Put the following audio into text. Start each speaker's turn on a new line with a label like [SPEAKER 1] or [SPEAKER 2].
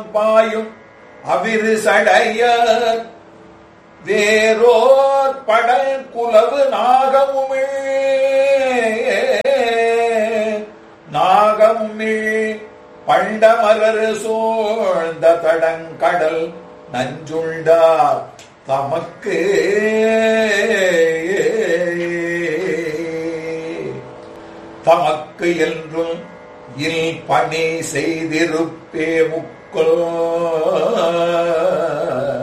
[SPEAKER 1] போல் பாயும் அவிரு சடைய வேரோர் படல் குலவு நாகமுமிழ் நாகமுமிழ் பண்டமரர் சோழ்ந்த தடங்கடல் நஞ்சுண்டார் தமக்கு தமக்கு என்றும் இல் பணி செய்திருப்பே முக்கோ